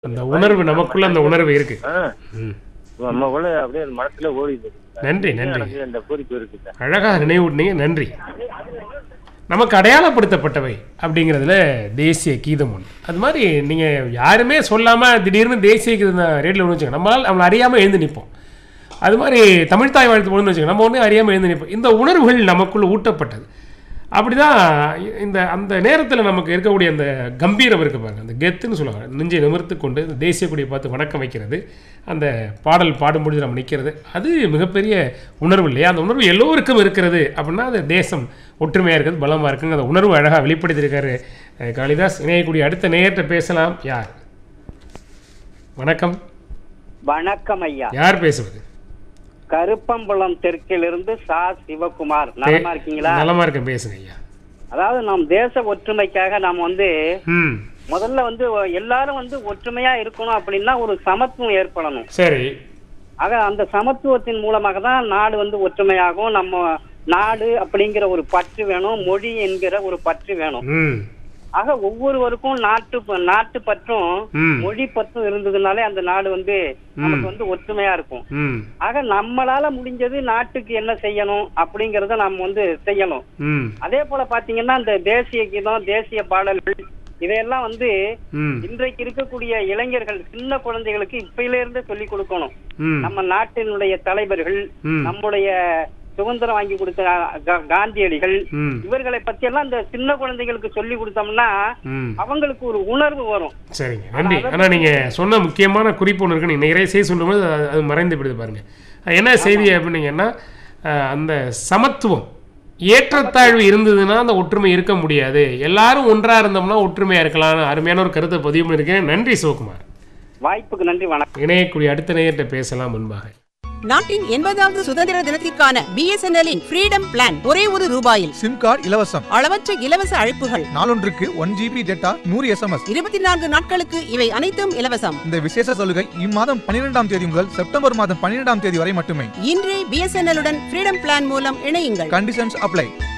அந்த உணர்வு நமக்குள்ள அந்த உணர்வு இருக்கு ஆ, ம். நம்ம கூட அப்படியே மனசுல ஓடிது நன்றி நன்றி எனக்கு அந்த குறிப்பு இருக்குங்க அழகாக நினைவூட்டினீங்க நன்றி நமக்கு அடையாளப்படுத்தப்பட்டவை அப்படிங்கிறதுல தேசிய கீதம் ஒன்று அது மாதிரி நீங்கள் யாருமே சொல்லாமல் திடீர்னு தேசிய கீதம் ரேடியில் ஒன்று வச்சுக்கோங்க நம்மளால் நம்மளை அறியாமல் எழுந்து நிற்போம் அது மாதிரி தமிழ்த்தாய் வாழ்த்து ஒன்று வச்சுக்கோங்க நம்ம ஒன்று அறியாமல் எழுந்து நிற்போம் இந்த உணர்வுகள் நமக்குள்ள ஊட்டப்பட்டது அப்படிதான் இந்த அந்த நேரத்தில் நமக்கு இருக்கக்கூடிய அந்த கம்பீரம் இருக்கு பாருங்க அந்த கெத்துன்னு சொல்லுவாங்க நெஞ்சை நிமிர்த்து கொண்டு இந்த தேசிய கொடியை பார்த்து வணக்கம் வைக்கிறது அந்த பாடல் பாடும்பொழுது நம்ம நிற்கிறது அது மிகப்பெரிய உணர்வு இல்லையா அந்த உணர்வு எல்லோருக்கும் இருக்கிறது அப்படின்னா அது தேசம் ஒற்றுமையாக இருக்கிறது பலமாக இருக்குங்க அந்த உணர்வு அழகாக வெளிப்படுத்தியிருக்காரு அஹ், காளிதாஸ் இணையக்கூடிய அடுத்த நேயர்கிட்ட பேசலாம் யார் வணக்கம் வணக்கம் ஐயா யார் பேசுவது கருப்பம்பலம் தெற்கிலிருந்து சா சிவகுமார் நலமா இருக்கீங்களா நலமா இருக்கேன் பேசுங்க ஐயா அதாவது நாம் தேச ஒற்றுமைக்காக நாம் வந்து ம் முதல்ல வந்து எல்லாரும் வந்து ஒற்றுமையா இருக்கணும் அப்படின்னா ஒரு சமத்துவம் ஏற்படணும் சரி ஆக அந்த சமத்துவத்தின் மூலமாக தான் நாடு வந்து ஒற்றுமையாகும் நம்ம நாடு அப்படிங்கிற ஒரு பற்று வேணும் மொழி என்கிற ஒரு பற்று வேணும் ம் ஆக ஒவ்வொருவருக்கும் நாட்டு ப- நாட்டு பற்றும் ம் மொழி பற்றும் இருந்ததுனாலே அந்த நாடு வந்து நமக்கு வந்து ஒற்றுமையா இருக்கும் ம் ஆக நம்மளால முடிஞ்சது நாட்டுக்கு என்ன செய்யணும் அப்படிங்கறத நம்ம வந்து செய்யணும் ம் அதே போல பாத்தீங்கன்னா இந்த தேசிய கீதம் தேசிய பாடல்கள் இதையெல்லாம் வந்து ம் இன்றைக்கு இருக்கக்கூடிய இளைஞர்கள் சின்ன குழந்தைகளுக்கு இப்பயில இருந்தே சொல்லி கொடுக்கணும் ம் நம்ம நாட்டினுடைய தலைவர்கள் ம். நம்முடைய சுதந்திரம் வாங்கி கொடுத்த கா- காந்தியடிகள் ம் இவர்களை பத்தி எல்லாம் இந்த சின்ன குழந்தைகளுக்கு சொல்லி கொடுத்தோம்னா ம் அவங்களுக்கு ஒரு உணர்வு வரும் சரிங்க நன்றி ஆனால் நீங்கள் சொன்ன முக்கியமான குறிப்பு ஒன்று இருக்கு நீங்கள் நிறைய செய்தி சொல்லும்போது அது அது மறைந்து விடுது பாருங்க அது என்ன செய்தி அப்படின்னீங்கன்னா அஹ், அந்த சமத்துவம் ஏற்றத்தாழ்வு இருந்ததுன்னா அந்த ஒற்றுமை இருக்க முடியாது எல்லாரும் ஒன்றாக இருந்தோம்னா ஒற்றுமையாக இருக்கலாம்னு அருமையான ஒரு கருத்தை பதிவு பண்ணியிருக்கேன் நன்றி சிவகுமார் வாய்ப்புக்கு நன்றி வணக்கம் இணையக்கூடிய அடுத்த நேயர்கிட்ட பேசலாம் முன்பாக நாட்டின் எண்பதாவது சுதந்திர தினத்திற்கான பிஎஸ்என்எல்லின் ஃப்ரீடம் பிளான் ஒரே ஒரு ரூபாயில் சிம் கார்டு இலவசம் அளவற்ற இலவச அழைப்புகள் நாளொன்றுக்கு ஒன் ஜிபி டேட்டா நூறு எஸ்எம்எஸ் இருபத்தி நான்கு நாட்களுக்கு இவை அனைத்தும் இலவசம் இந்த விசேஷ சலுகை இம்மாதம் பன்னிரெண்டாம் தேதி முதல் செப்டம்பர் மாதம் பன்னிரெண்டாம் தேதி வரை மட்டுமே இன்றே பிஎஸ்என்எல் உடன் ஃப்ரீடம் பிளான் மூலம் இணையுங்கள் கண்டிஷன்ஸ் அப்ளை